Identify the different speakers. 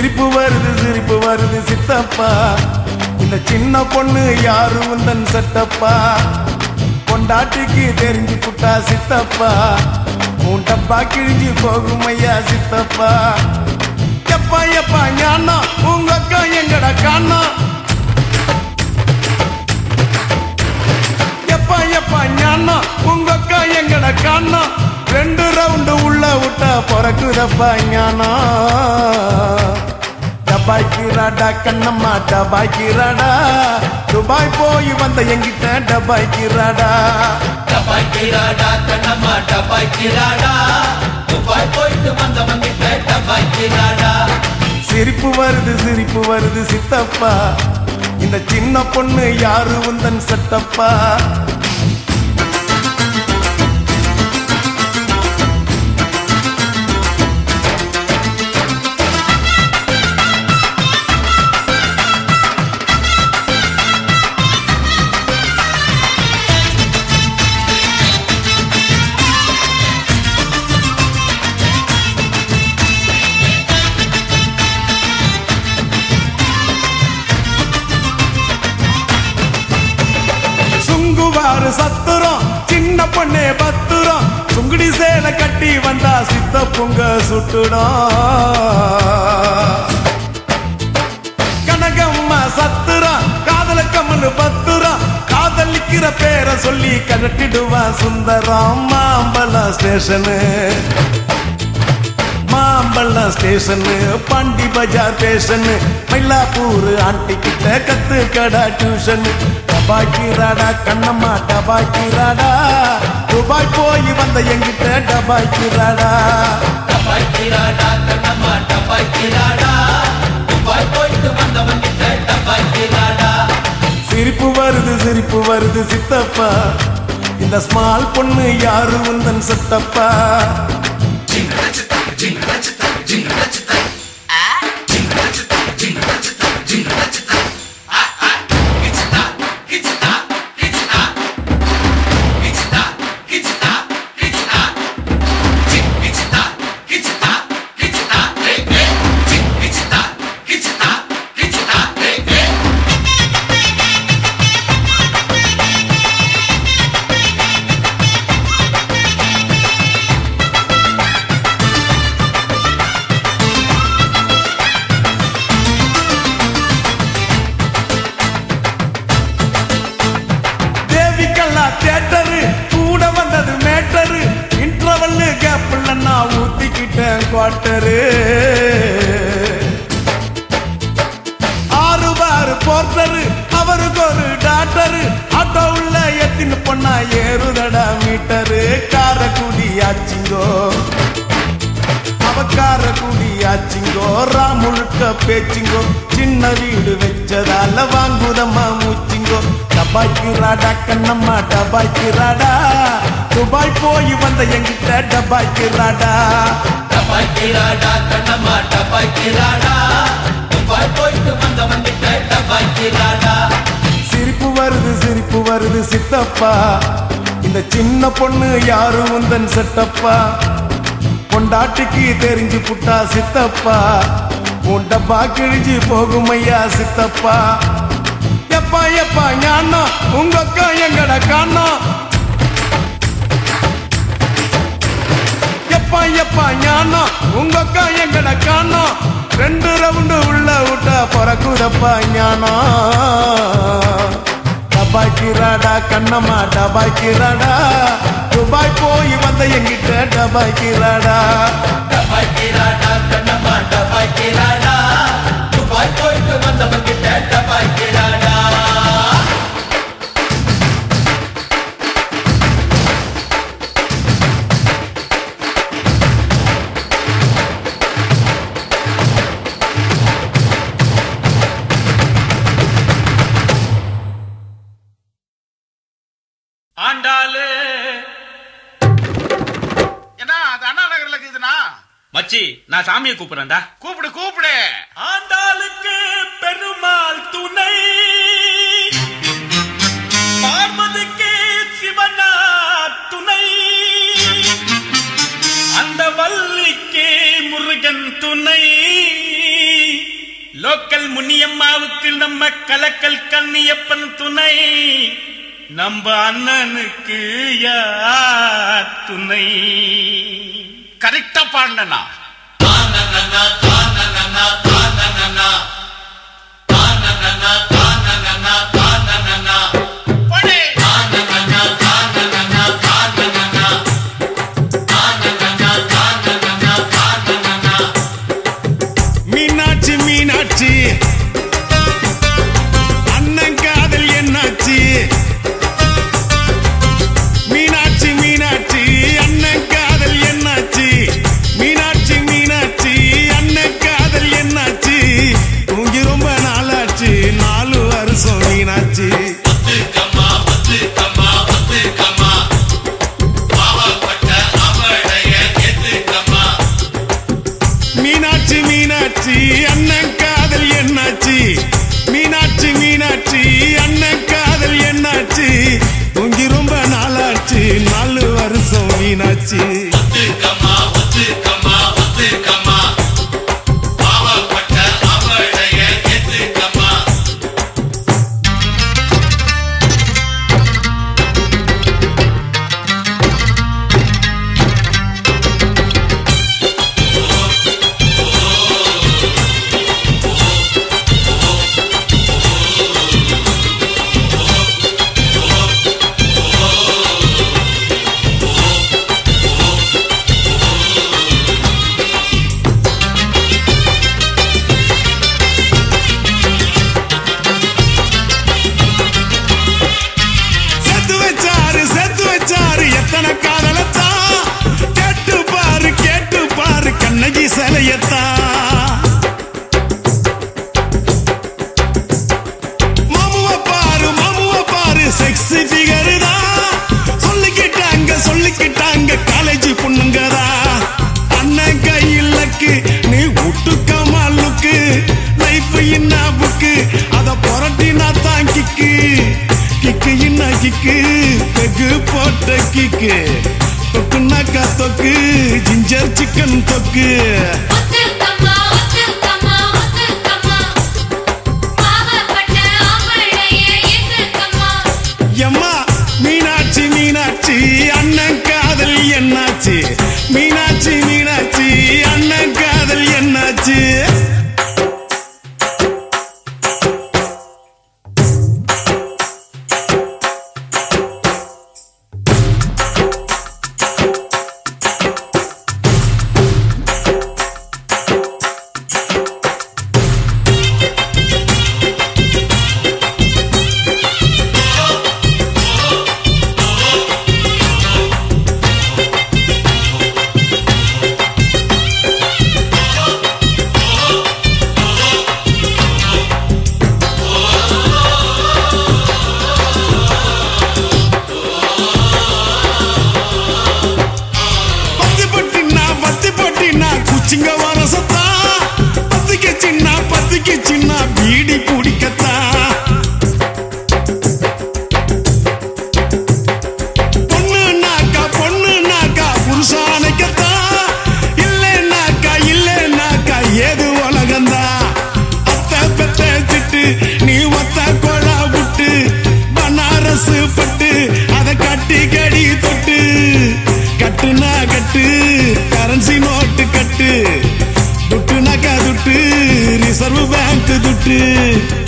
Speaker 1: சிரிப்பு வருது சிரிப்பு வருது சித்தப்பா இந்த சின்ன பொண்ணு யாரு உந்தன் சட்டப்பா பொண்டாட்டிக்கு தெரிஞ்சு புட்டா சித்தப்பா உன் டப்பா கிழிஞ்சு போகும் ஐயா சித்தப்பா எப்பா எப்பா ஞானா உங்க அக்கா எங்கடா காணா எப்பா எப்பா ஞானா உங்க அக்கா எங்கடா காணா ரெண்டு ரவுண்டு உள்ள விட்டா பிறக்குதப்பா ஞானா டபாய்க்கிறாடா கண்ணம்மா டபாய்க்கிறாடா துபாய் போய் வந்த எங்கிட்ட டபாய்க்கிறாடா
Speaker 2: டபாய்க்கிறாடா கண்ணம்மா டபாய்க்கிறாடா துபாய் போயிட்டு வந்தவங்க கிட்ட டபாய்க்கிறாடா
Speaker 1: சிரிப்பு வருது சிரிப்பு வருது சித்தப்பா இந்த சின்ன பொண்ணு யாரு உந்தன் சட்டப்பா சுங்குவாரு சத்துரம் சின்ன பொண்ணே பத்துரம் சுங்குடி சேலை கட்டி வந்தா சித்த பொங்க சுட்டுடும் கனகம்மா சத்துரம் காதல கம்மனு பத்துரம் காதலிக்கிற பேரை சொல்லி கழட்டிடுவான் Sundaram Mambalam station Mambalam station Pondy Bazaar station Mylapore aunty கிட்ட கத்து கடா டியூஷன் டபாய்க்கிறாடா கண்ணம்மா டபாய்க்கிறாடா துபாய் போய் வந்த எங்கிட்ட டபாய்க்கிறாடா
Speaker 2: டபாய்க்கிறாடா கண்ணம்மா டபாய்க்கிறாடா துபாய் போயிட்டு வந்தவங்க கிட்ட டபாய்க்கிறாடா
Speaker 1: சிரிப்பு வருது சிரிப்பு வருது சித்தப்பா இந்த ஸ்மால் பொண்ணு யாரு உந்தன் சத்தப்பா தேவிக்கல்லா தேட்டரு கூட வந்தது மேட்டரு இன்டர்வல்லு கேப்ல நான் ஊத்திக்கிட்டேன் குவார்ட்டரு ஆறு பாரு போர்ட்டரு அவருக்கு ஒரு டாக்டரு ஆட்டோ உள்ள எத்தின்னு பொண்ணா ஏறுதடா மீட்டரு காரக்குடி ஆச்சிங்கோ அவக்கார குடியாச்சிங்கோ ராமுழுக்க பேச்சிங்கோ சின்ன வீடு வச்சதால வாங்குதம்மா மூச்சிங்கோ டபாய்க்கிறாடா கண்ணம்மா டபாய்க்கிறாடா துபாய் போய் வந்த எங்கிட்ட டபாய்க்கிறாடா
Speaker 2: டபாய்க்கிறாடா கண்ணம்மா டபாய்க்கிறாடா துபாய் போயிட்டு வந்தவங்க கிட்ட டபாய்க்கிறாடா
Speaker 1: சிரிப்பு வருது சிரிப்பு வருது சித்தப்பா இந்த சின்ன பொண்ணு யாரு உந்தன் செட்டப்பா பொண்டாட்டிக்கு தெரிஞ்சு புட்டா சித்தப்பா உன் டப்பா கிழிஞ்சு போகும் ஐயா சித்தப்பா எப்பா எப்பா ஞானா உங்க அக்கா எங்கட காணா எப்பா எப்பா ஞானா உங்க அக்கா எங்கட காணா ரெண்டு ரவுண்டு உள்ள விட்டா பிறக்குதப்பா ஞானா டபாய்க்கிறாடா கண்ணம்மா டபாய்க்கிறாடா துபாய் போய் வந்த எங்கிட்ட டபாய்க்கிறாடா
Speaker 2: டபாய்க்கிறாடா கண்ணம்மா டபாய்க்கிறாடா துபாய் போயிட்டு வந்தவங்க கிட்ட டபாய்க்கிறாடா
Speaker 3: ஆண்டாளு என்ன அது அண்ணா நகர்ல இருக்குதுண்ணா
Speaker 4: மச்சி நான் சாமியை கூப்பிடுறேன்டா
Speaker 3: கூப்பிடு கூப்பிடு
Speaker 4: ஆண்டாளுக்கு பெருமாள் துணை பார்வதிக்கு சிவனா துணை அந்த வள்ளிக்கு முருகன் துணை லோக்கல் முனியம்மாவுக்கு நம்ம கலக்கல் கண்ணியப்பன் துணை நம்ம அண்ணனுக்கு யார் துணை
Speaker 3: கரெக்டா பாடினா போடு
Speaker 1: மீனாட்சி மீனாட்சி அண்ணன் காதல் என்னாச்சு மீனாட்சி மீனாட்சி அண்ணன் காதல் என்னாச்சு மீனாட்சி மீனாட்சி அண்ணன் காதல் என்னாச்சு தூங்கி ரொம்ப நாளாச்சு நாலு வருஷம் மீனாட்சி மீனாட்சி மீனாட்சி அண்ணன் காதல் என்னாச்சு மீனாட்சி மீனாட்சி அண்ணன் காதல் என்னாச்சு தூங்கி ரொம்ப நாளாச்சு நாலு வருஷம் மீனாட்சி செத்து வச்சாரு செத்து வச்சாரு எத்தனை காதலத்தான் கேட்டு பாரு கேட்டு பாரு கண்ணகி சிலையத்தான் மாமுவ பாரு மாமுவ பாரு செக்ஸி ஃபிகர் தான் சொல்லிக்கிட்டாங்க சொல்லிக்கிட்டாங்க காலேஜ் பொண்ணுங்கதா அண்ணன் கையிலக்கு நீ விட்டுக்கமா லுக்கு லைஃப் என்ன புக்கு அத புரட்டினா தான் கிக்கு கிக்கு என்ன கிக்கு பெகு போட்ட கிக்கு தொக்குனாக்கா தொக்கு ஜிஞ்சர் சிக்கன் தொக்கு
Speaker 5: ஒத்துக்கம்மா ஒத்துக்கம்மா ஒத்துக்கம்மா பாவப்பட்ட ஆம்பளையே ஏத்துக்கம்மா
Speaker 1: எம்மா மீனாட்சி மீனாட்சி அண்ணன் காதல் என்னாச்சு மீனாட்சி மீனாட்சி அண்ணன் காதல் என்னாச்சு பத்தி பட்டினா பத்தி பட்டினா குச்சிங்க வர சத்தா பத்திக்கு சின்ன பத்திக்கு சின்ன பீடி குடிக்கத்தா பொண்ணு நாக்கா பொண்ணு நாக்கா புருஷானைக்கத்தா இல்லைன்னாக்கா இல்லைன்னாக்கா ஏது உலகந்தா அத்தை பெத்த திட்டு நீ ஒத்த கொழா விட்டு பனாரசு பட்டு அதை கட்டி கடி தொட்டு கட்டுனா கட்டு கரன்சி நோட்டு கட்டு துட்டுனாக்கா துட்டு ரிசர்வ் பேங்க் துட்டு